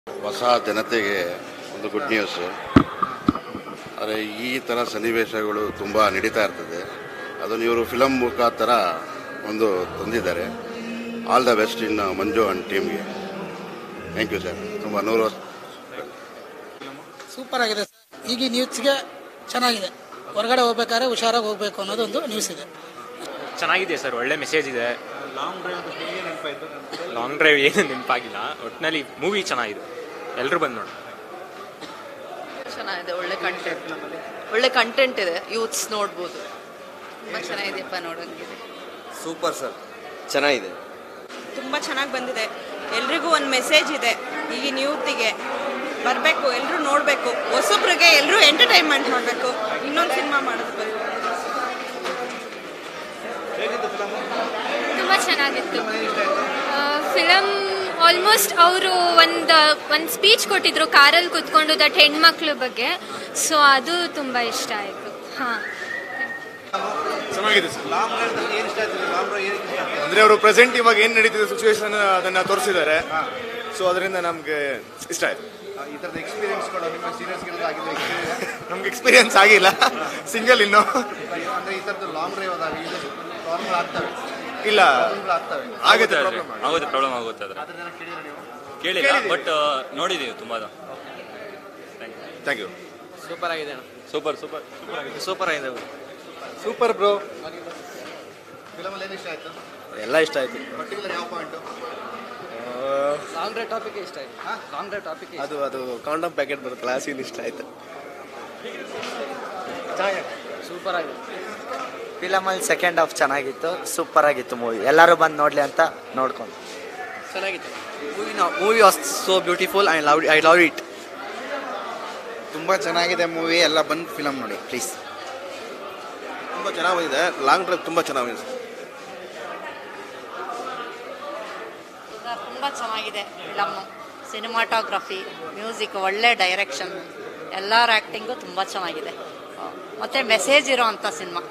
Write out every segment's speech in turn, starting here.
ಹೊಸ ಜನತೆಗೆ ಒಂದು ಗುಡ್ ನ್ಯೂಸು ಆದರೆ ಈ ಥರ ಸನ್ನಿವೇಶಗಳು ತುಂಬ ನಡೀತಾ ಇರ್ತದೆ ಅದನ್ನು ಇವರು ಫಿಲಮ್ ಮುಖಾಂತರ ಒಂದು ತಂದಿದ್ದಾರೆ all the best in Manju and ಟೀಮ್ಗೆ ಥ್ಯಾಂಕ್ ಯು ಸರ್ ತುಂಬ ನೂರು ವರ್ಷ ಸೂಪರ್ ಆಗಿದೆ ಸರ್ ಈಗಿನ ನ್ಯೂಸ್ಗೆ ಚೆನ್ನಾಗಿದೆ ಹೊರಗಡೆ ಹೋಗ್ಬೇಕಾದ್ರೆ ಹುಷಾರಾಗಿ ಹೋಗ್ಬೇಕು ಅನ್ನೋದೊಂದು ನ್ಯೂಸ್ ಇದೆ ಚೆನ್ನಾಗಿದೆ ಸರ್ ಒಳ್ಳೆ ಮೆಸೇಜ್ ಇದೆ ಲಾಂಗ್ ಡ್ರೈವ್ ಏನು ನೆನಪಾಗಿಲ್ಲ ಒಟ್ಟಿನಲ್ಲಿ ಮೂವಿ ಚೆನ್ನಾಗಿದೆ ಎಲ್ಲರೂ ಬಂದು ನೋಡಿ ಚೆನ್ನಾಗಿದೆ ಒಳ್ಳೆ ಕಂಟೆಂಟ್ ಒಳ್ಳೆ ಕಂಟೆಂಟ್ ಇದೆ ಯೂತ್ಸ್ ನೋಡ್ಬೋದು ತುಂಬ ಚೆನ್ನಾಗಿದೆಯಪ್ಪ ನೋಡೋಂಗಿದೆ ಸೂಪರ್ ಸರ್ ಚೆನ್ನಾಗಿದೆ ತುಂಬ ಚೆನ್ನಾಗಿ ಬಂದಿದೆ ಎಲ್ರಿಗೂ ಒಂದು ಮೆಸೇಜ್ ಇದೆ ಈಗಿನ ಯೂತಿಗೆ ಬರಬೇಕು ಎಲ್ಲರೂ ನೋಡಬೇಕು ಹೊಸಬ್ರಿಗೆ ಎಲ್ಲರೂ ಎಂಟರ್ಟೈನ್ಮೆಂಟ್ ಮಾಡಬೇಕು ಇನ್ನೊಂದು ಸಿನಿಮಾ ಮಾಡೋದು ಬರೀ ತುಂಬ ಚೆನ್ನಾಗಿತ್ತು ಫಿಲಮ್ ಆಲ್ಮೋಸ್ಟ್ ಅವರು ಒಂದು ಒಂದು ಸ್ಪೀಚ್ ಕೊಟ್ಟಿದ್ರು ಕಾರಲ್ಲಿ ಕೂತ್ಕೊಂಡು ದಟ್ ಹೆಣ್ಮಕ್ಳ ಬಗ್ಗೆ ಸೊ ಅದು ತುಂಬ ಇಷ್ಟ ಆಯಿತು ಹಾಂ ಚೆನ್ನಾಗಿದೆ ಸರ್ ಅಂದ್ರೆ ಅವರು ಪ್ರೆಸೆಂಟ್ ಇವಾಗ ಏನ್ ನಡೀತಿದೆ ಸಿಚುವೇಶನ್ ಅದನ್ನ ತೋರಿಸಿದ್ದಾರೆ ಸೊ ಅದರಿಂದ ನಮ್ಗೆ ಇಷ್ಟ ಆಯ್ತು ಈ ಥರದ ಎಕ್ಸ್ಪೀರಿಯನ್ಸ್ಗಳು ನಿಮ್ಮ ಸೀರಿಯಸ್ಗೆಲ್ಲ ಆಗಿದೆ ನಮ್ಗೆ ಎಕ್ಸ್ಪೀರಿಯನ್ಸ್ ಆಗಿಲ್ಲ ಸಿಂಗಲ್ ಇನ್ನು ಅಂದ್ರೆ ಈ ಥರದ್ದು ಲಾಂಗ್ ಡ್ರೈವ್ ಅದಾವೆ ಇದು ಪ್ರಾಬ್ಲಮ್ ಆಗ್ತವೆ ಇಲ್ಲ ಪ್ರಾಬ್ಲಮ್ಗಳು ಆಗ್ತವೆ ಆಗುತ್ತೆ ಪ್ರಾಬ್ಲಮ್ ಆಗುತ್ತೆ ಪ್ರಾಬ್ಲಮ್ ಆಗುತ್ತೆ ಅದ್ರ ಅದನ್ನ ಕೇಳಿದ್ರೆ ನೀವು ಕೇಳಿಲ್ಲ ಬಟ್ ನೋಡಿದೀವಿ ತುಂಬಾ ಥ್ಯಾಂಕ್ ಯು ಸೂಪರ್ ಆಗಿದೆ ಸೂಪರ್ ಸೂಪರ್ ಸೂಪರ್ ಆಗಿದೆ ಸೂಪರ್ ಬ್ರೋ ಫಿಲಮಲ್ಲಿ ಏನು ಇಷ್ಟ ಆಯ್ತು ಎಲ್ಲ ಇಷ್ಟ ಆಯ್ತು ಪರ್ಟಿಕ್ಯುಲರ್ ಯಾವ ಪಾಯಿಂಟು ಲಾಂಗ್ ಡ್ರೈವ್ ಟಾಪಿಕ್ ಇಷ್ಟ ಆಯ್ತು ಲಾಂಗ್ ಡ್ರೈವ್ ಟಾಪಿಕ್ ಅದು ಅದು ಕಾಂಡಮ್ ಪ್ಯಾಕೆಟ್ ಬರುತ್ತಲ್ಲ ಆ ಸೀನ್ ಇಷ್ಟ ಆಯ್ತು ಸೂಪರ್ ಆಗಿದೆ ಫಿಲಮಲ್ಲಿ ಸೆಕೆಂಡ್ ಹಾಫ್ ಚೆನ್ನಾಗಿತ್ತು ಸೂಪರ್ ಆಗಿತ್ತು ಮೂವಿ ಎಲ್ಲರೂ ಬಂದು ನೋಡ್ಲಿ ಅಂತ ನೋಡ್ಕೊಂಡು ಚೆನ್ನಾಗಿತ್ತು movie movie was so beautiful I love I love it ತುಂಬ ಚೆನ್ನಾಗಿದೆ ಮೂವಿ ಎಲ್ಲ ಬಂದು ಫಿಲಮ್ ನೋಡಿ ಪ್ಲೀಸ್ ತುಂಬ ಚೆನ್ನಾಗಿ ಬಂದಿದೆ ಲಾಂಗ್ ಡ್ರೈವ್ ತುಂಬ ಚೆನ್ನಾಗಿ ಬಂದಿದೆ ತುಂಬ ಚೆನ್ನಾಗಿದೆ ಫಿಲಮ್ಮು ಸಿನಿಮಾಟೋಗ್ರಫಿ ಮ್ಯೂಸಿಕ್ ಒಳ್ಳೆ ಡೈರೆಕ್ಷನ್ ಎಲ್ಲರ ಆ್ಯಕ್ಟಿಂಗು ತುಂಬ ಚೆನ್ನಾಗಿದೆ ಮತ್ತು ಮೆಸೇಜ್ ಇರೋ ಅಂಥ ಸಿನಿಮಾ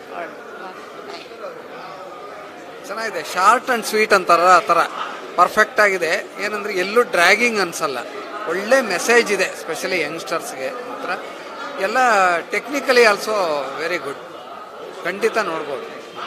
ಚೆನ್ನಾಗಿದೆ ಶಾರ್ಟ್ ಅಂಡ್ ಸ್ವೀಟ್ ಅಂತಾರ ಆ ಥರ ಪರ್ಫೆಕ್ಟ್ ಆಗಿದೆ ಏನಂದ್ರೆ ಎಲ್ಲೂ ಡ್ರ್ಯಾಗಿಂಗ್ ಅನ್ಸಲ್ಲ ಒಳ್ಳೆ ಮೆಸೇಜ್ ಇದೆ ಸ್ಪೆಷಲಿ ಯಂಗ್ಸ್ಟರ್ಸ್ಗೆ ಮಾತ್ರ ಎಲ್ಲ ಟೆಕ್ನಿಕಲಿ ಆಲ್ಸೋ ವೆರಿ ಗುಡ್ ಖಂಡಿತ ನೋಡ್ಬೋದು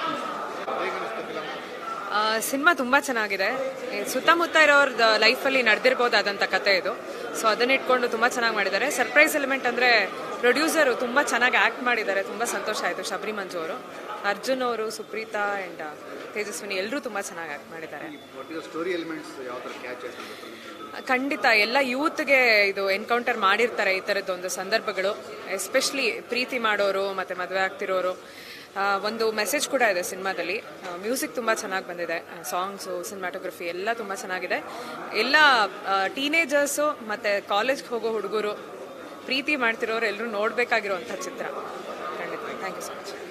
ಸಿನಿಮಾ ತುಂಬ ಚೆನ್ನಾಗಿದೆ ಈ ಸುತ್ತಮುತ್ತ ಇರೋರ್ದು ಲೈಫಲ್ಲಿ ನಡೆದಿರ್ಬೋದಾದಂಥ ಕತೆ ಇದು ಸೊ ಅದನ್ನ ಇಟ್ಕೊಂಡು ತುಂಬ ಚೆನ್ನಾಗಿ ಮಾಡಿದ್ದಾರೆ ಸರ್ಪ್ರೈಸ್ ಎಲಿಮೆಂಟ್ ಅಂದರೆ ಪ್ರೊಡ್ಯೂಸರು ತುಂಬ ಚೆನ್ನಾಗಿ ಆ್ಯಕ್ಟ್ ಮಾಡಿದ್ದಾರೆ ತುಂಬ ಸಂತೋಷ ಆಯಿತು ಶಬರಿ ಮಂಜು ಅವರು ಅರ್ಜುನ್ ಅವರು ಸುಪ್ರೀತಾ ಆ್ಯಂಡ್ ತೇಜಸ್ವಿನಿ ಎಲ್ಲರೂ ತುಂಬ ಚೆನ್ನಾಗಿ ಆ್ಯಕ್ಟ್ ಮಾಡಿದ್ದಾರೆ ಸ್ಟೋರಿ ಎಲಿಮೆಂಟ್ಸ್ ಯಾವ ಥರ ಕ್ಯಾಚ್ ಆಯ್ತು ಖಂಡಿತ ಎಲ್ಲ ಯೂತ್ಗೆ ಇದು ಎನ್ಕೌಂಟರ್ ಮಾಡಿರ್ತಾರೆ ಈ ಥರದ್ದೊಂದು ಸಂದರ್ಭಗಳು ಎಸ್ಪೆಷಲಿ ಪ್ರೀತಿ ಮಾಡೋರು ಮತ್ತು ಮದುವೆ ಆಗ್ತಿರೋರು ಆ, ಒಂದು ಮೆಸೇಜ್ ಕೂಡ ಇದೆ ಸಿನಿಮಾದಲ್ಲಿ ಮ್ಯೂಸಿಕ್ ತುಂಬ ಚೆನ್ನಾಗಿ ಬಂದಿದೆ ಸಾಂಗ್ಸು ಸಿನಿಮಾಟೋಗ್ರಫಿ ಎಲ್ಲ ತುಂಬ ಚೆನ್ನಾಗಿದೆ ಎಲ್ಲ ಟೀನೇಜರ್ಸು ಮತ್ತು ಕಾಲೇಜ್ಗೆ ಹೋಗೋ ಹುಡುಗರು ಪ್ರೀತಿ ಮಾಡ್ತಿರೋರು ಎಲ್ಲರೂ ನೋಡಬೇಕಾಗಿರೋವಂಥ ಚಿತ್ರ ಖಂಡಿತ ಥ್ಯಾಂಕ್ ಯು ಸೊ ಮಚ್